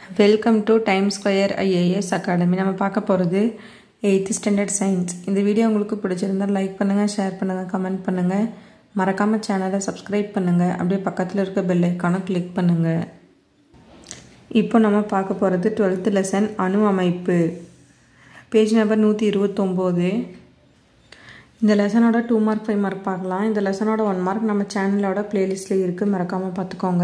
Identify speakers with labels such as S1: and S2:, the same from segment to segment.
S1: welcome to time square IAS academy நம்ம பார்க்க போகிறது எயித்து ஸ்டாண்டர்ட் சயின்ஸ் இந்த வீடியோ உங்களுக்கு பிடிச்சிருந்தால் லைக் பண்ணுங்கள் ஷேர் பண்ணுங்கள் கமெண்ட் பண்ணுங்கள் மறக்காமல் சேனலை சப்ஸ்கிரைப் பண்ணுங்கள் அப்படியே பக்கத்தில் இருக்க பெல் ஐக்கானை கிளிக் பண்ணுங்கள் இப்போ நம்ம பார்க்க போகிறது டுவெல்த்து லெசன் அணு அமைப்பு பேஜ் நம்பர் நூற்றி இருபத்தொம்போது இந்த லெசனோட டூ மார்க் ஃபைவ் மார்க் பார்க்கலாம் இந்த லெசனோட ஒன் மார்க் நம்ம சேனலோட ப்ளேலிஸ்ட்டில் இருக்குது மறக்காமல் பார்த்துக்கோங்க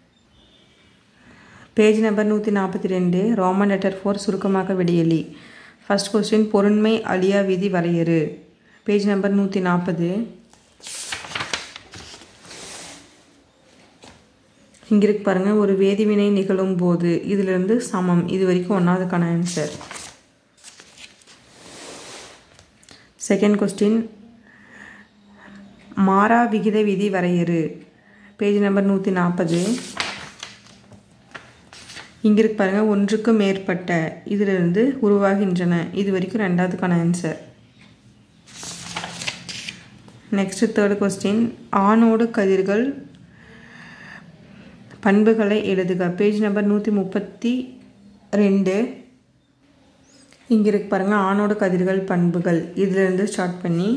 S1: பேஜ் நம்பர் நூற்றி நாற்பத்தி ரெண்டு ரோமன் லெட்டர் ஃபோர் சுருக்கமாக விடியலி ஃபர்ஸ்ட் கொஸ்டின் பொருண்மை அழியா விதி வரையறு பேஜ் நம்பர் நூற்றி நாற்பது இங்கே இருக்கு பாருங்கள் ஒரு வேதிவினை நிகழும் போது இதிலிருந்து சமம் இது வரைக்கும் ஒன்றாவதுக்கான ஆன்சர் செகண்ட் கொஸ்டின் மாறா விகித விதி வரையறு பேஜ் நம்பர் நூற்றி நாற்பது இங்கே இருக்கு பாருங்கள் ஒன்றுக்கு மேற்பட்ட இதிலிருந்து உருவாகின்றன இது வரைக்கும் ரெண்டாவதுக்கான ஆன்சர் நெக்ஸ்ட் தேர்ட் கொஸ்டின் ஆணோடு கதிர்கள் பண்புகளை எழுதுக பேஜ் நம்பர் நூற்றி முப்பத்தி ரெண்டு இங்கே இருக்கு பாருங்கள் ஆணோடு கதிர்கள் பண்புகள் இதிலிருந்து ஸ்டார்ட் பண்ணி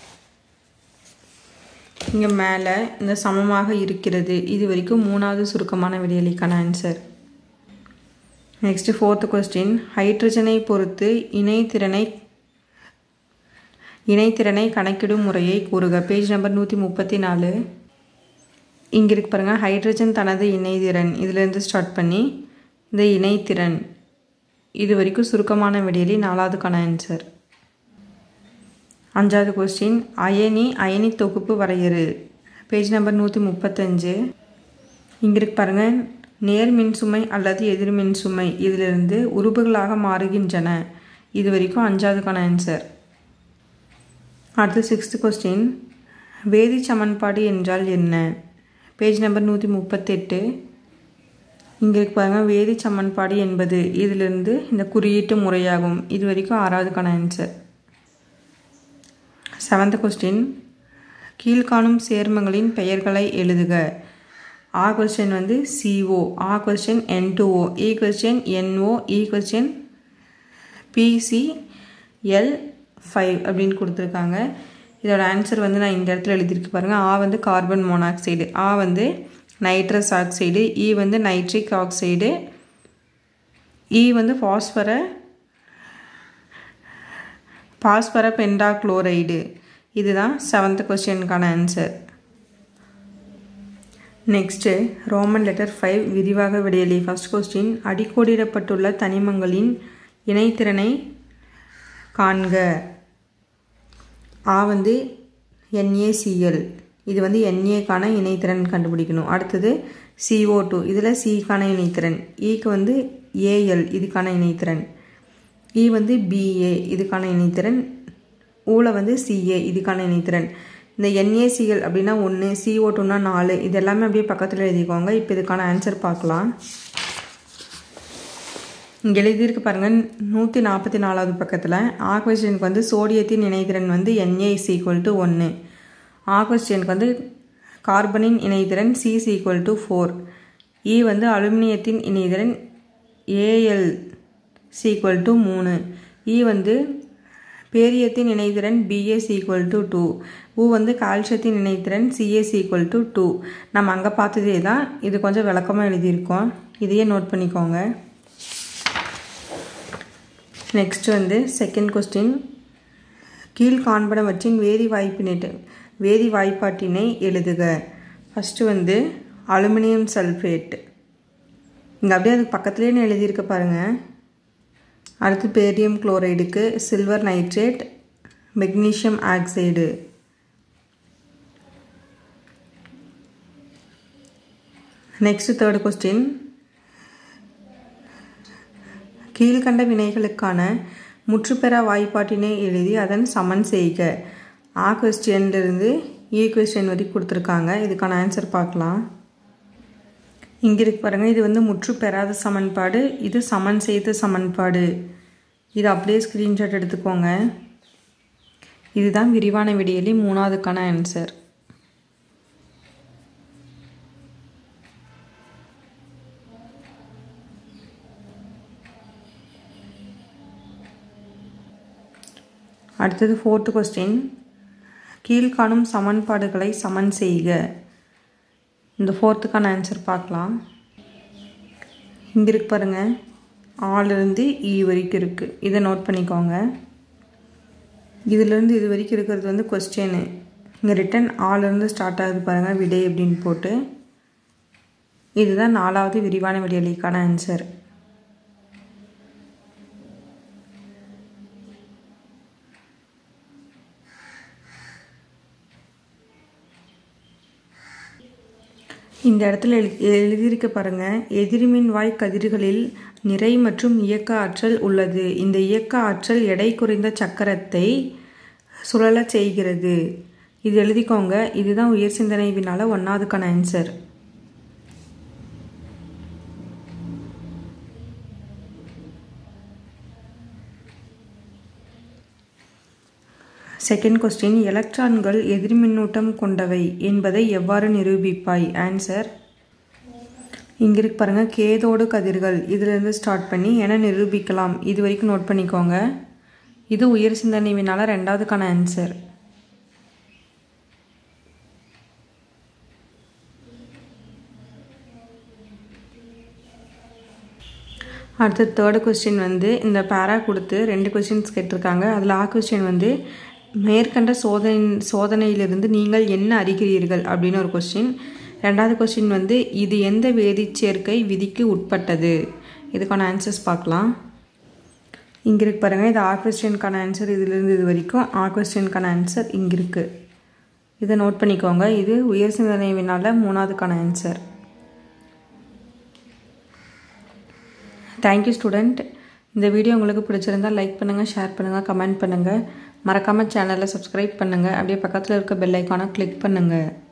S1: இங்கே மேலே இந்த சமமாக இருக்கிறது இது வரைக்கும் மூணாவது சுருக்கமான விடியலிக்கான ஆன்சர் நெக்ஸ்ட் ஃபோர்த் கொஸ்டின் ஹைட்ரஜனை பொறுத்து இணைத்திறனை இணைத்திறனை கணக்கிடும் முறையை கூறுக பேஜ் நம்பர் நூற்றி முப்பத்தி நாலு இங்கே இருக்கு பாருங்கள் ஹைட்ரஜன் தனது இணைதிறன் இதிலேருந்து ஸ்டார்ட் பண்ணி இந்த இணைத்திறன் இது வரைக்கும் சுருக்கமான விடியலி நாலாவதுக்கான ஆன்சர் அஞ்சாவது கொஸ்டின் அயனி அயனி தொகுப்பு வரையறு பேஜ் நம்பர் நூற்றி முப்பத்தஞ்சு இங்கே இருக்கு பாருங்கள் நேர் மின்சுமை அல்லது எதிர் மின்சுமை இதிலிருந்து உறுப்புகளாக மாறுகின்றன இது வரைக்கும் அஞ்சாவதுக்கான ஆன்சர் அடுத்து சிக்ஸ்த் கொஸ்டின் வேதி சமன்பாடு என்றால் என்ன பேஜ் நம்பர் நூற்றி முப்பத்தெட்டு இங்கே பாருங்கள் வேதி சமன்பாடு என்பது இதிலிருந்து இந்த குறியீட்டு முறையாகும் இது வரைக்கும் ஆறாவதுக்கான ஆன்சர் செவன்த் கொஸ்டின் கீழ்காணும் சேர்மங்களின் பெயர்களை எழுதுக ஆ கொஸ்டின் வந்து சிஓ ஆ கொஸ்டின் என் டூஓ இ கொஸ்டின் என்ஓ இ கொஸ்டின் பிசிஎல் ஃபைவ் அப்படின்னு கொடுத்துருக்காங்க இதோட ஆன்சர் வந்து நான் இந்த இடத்துல எழுதியிருக்கு பாருங்கள் ஆ வந்து கார்பன் மோனாக்சைடு ஆ வந்து நைட்ரஸ் ஆக்சைடு இ வந்து நைட்ரிக் ஆக்சைடு இ வந்து ஃபாஸ்பர பாஸ்பர பென்டாக்ளோரைடு இதுதான் செவன்த் கொஸ்டினுக்கான answer next Roman letter five விரிவாக விடையலி ஃபஸ்ட் கொஸ்டின் அடிக்கோடிடப்பட்டுள்ள தனிமங்களின் இணைத்திறனை காண்க ஆ வந்து என்ஏசிஎல் இது வந்து என்ஏக்கான இணைத்திறன் கண்டுபிடிக்கணும் அடுத்தது சிஓ டூ இதில் சிக்கான இணைத்திறன் இக்கு வந்து ஏஎல் இதுக்கான இணைத்திறன் இ வந்து பிஏ இதுக்கான இணைத்திறன் ஊல வந்து சிஏ இதுக்கான இணைத்திறன் இந்த என்ஏசிஎல் அப்படின்னா ஒன்று சிஓ டூனா நாலு இது எல்லாமே அப்படியே பக்கத்தில் எழுதிக்கோங்க இப்போ இதுக்கான ஆன்சர் பார்க்கலாம் இங்கே எழுதியிருக்கு பாருங்கள் நூற்றி நாற்பத்தி நாலாவது பக்கத்தில் ஆ கொஸ்டினுக்கு வந்து சோடியத்தின் இணைதிறன் வந்து என்ஏ இஸ் ஈக்குவல் டு ஒன்று ஆ கொஸ்டினுக்கு வந்து கார்பனின் இணைதிறன் C is equal to four இ வந்து அலுமினியத்தின் இணைதிறன் ஏஎல் சீக்குவல் டு மூணு இ வந்து பேரியத்தின் இணைதிறன் பிஎஸ் ஈக்குவல் டு டூ ஊ வந்து கால்சியத்தின் இணைத்திறன் சிஎஸ் ஈக்குவல் டு டூ நம்ம அங்கே பார்த்ததே தான் இது கொஞ்சம் விளக்கமாக எழுதியிருக்கோம் இதையே நோட் பண்ணிக்கோங்க நெக்ஸ்ட் வந்து செகண்ட் கொஸ்டின் கீழ்காண்பனவற்றின் வேதி வாய்ப்பினை வேதி வாய்ப்பாட்டினை எழுதுக ஃபஸ்ட்டு வந்து அலுமினியம் சல்ஃபேட் இங்கே அப்படியே அதுக்கு பக்கத்துலேயே எழுதியிருக்க பாருங்கள் அடுத்து பேரியம் குளோரைடுக்கு silver nitrate magnesium oxide next third question கீழ்கண்ட வினைகளுக்கான முற்றுப்பெறா வாய்ப்பாட்டினை எழுதி அதன் சமன் செய்க ஆ கொஸ்டின்லேருந்து ஏ கொஸ்டின் வரைக்கும் கொடுத்துருக்காங்க இதுக்கான ஆன்சர் பார்க்கலாம் இங்கே இருக்கு பாருங்கள் இது வந்து முற்று பெறாத சமன்பாடு இது சமன் செய்த சமன்பாடு இது அப்படியே ஸ்க்ரீன்ஷாட் எடுத்துக்கோங்க இதுதான் விரிவான விடியலி மூணாவதுக்கான ஆன்சர் அடுத்தது ஃபோர்த்து கொஸ்டின் கீழ்காணும் சமன்பாடுகளை சமன் செய்க இந்த ஃபோர்த்துக்கான ஆன்சர் பார்க்கலாம் இங்கே இருக்கு பாருங்கள் ஆலிருந்து இ வரைக்கும் இருக்குது இதை நோட் பண்ணிக்கோங்க இதிலேருந்து இது வரைக்கும் இருக்கிறது வந்து கொஸ்டின்னு இங்கே ரிட்டன் ஆலிருந்து ஸ்டார்ட் ஆகுது பாருங்கள் விடை அப்படின்னு போட்டு இதுதான் நாலாவது விரிவான விடியலிக்கான ஆன்சர் இந்த இடத்துல எழு எழுதியிருக்க பாருங்க எதிர்மின் வாய் கதிர்களில் நிறை மற்றும் இயக்க ஆற்றல் உள்ளது இந்த இயக்க ஆற்றல் எடை குறைந்த சக்கரத்தை சுழலச் செய்கிறது இது எழுதிக்கோங்க இதுதான் உயர் சிந்தனை வினால ஒன்றாவதுக்கான ஆன்சர் செகண்ட் கொஸ்டின் எலக்ட்ரான்கள் எதிர்மின்னூட்டம் கொண்டவை என்பதை எவ்வாறு நிரூபிப்பாய் ஆன்சர் இங்கே இருக்கு பாருங்கள் கேதோடு கதிர்கள் இதிலிருந்து ஸ்டார்ட் பண்ணி என நிரூபிக்கலாம் இது வரைக்கும் நோட் பண்ணிக்கோங்க இது உயர் சிந்தனை வினால ரெண்டாவதுக்கான ஆன்சர் அடுத்து தேர்டு கொஸ்டின் வந்து இந்த பேரா கொடுத்து ரெண்டு கொஸ்டின்ஸ் கேட்டிருக்காங்க அதில் ஆ கொஸ்டின் வந்து மேற்கண்ட சோதனை சோதனையிலிருந்து நீங்கள் என்ன அறிகிறீர்கள் அப்படின்னு ஒரு கொஸ்டின் ரெண்டாவது கொஸ்டின் வந்து இது எந்த வேதிச்சேர்க்கை விதிக்கு உட்பட்டது இதுக்கான ஆன்சர்ஸ் பார்க்கலாம் இங்கே இருக்கு பாருங்கள் இது ஆ கொஸ்டினுக்கான ஆன்சர் இதிலிருந்து இது வரைக்கும் ஆ கொஸ்டினுக்கான ஆன்சர் இங்கே இருக்குது இதை நோட் பண்ணிக்கோங்க இது உயர் சிந்தனை வினால மூணாவதுக்கான ஆன்சர் தேங்க்யூ ஸ்டூடெண்ட் இந்த வீடியோ உங்களுக்கு பிடிச்சிருந்தால் லைக் பண்ணுங்கள் ஷேர் பண்ணுங்கள் கமெண்ட் பண்ணுங்கள் மறக்காமல் சேனலை சப்ஸ்கிரைப் பண்ணுங்கள் அப்படியே பக்கத்தில் இருக்க பெல் ஐக்கானை கிளிக் பண்ணுங்கள்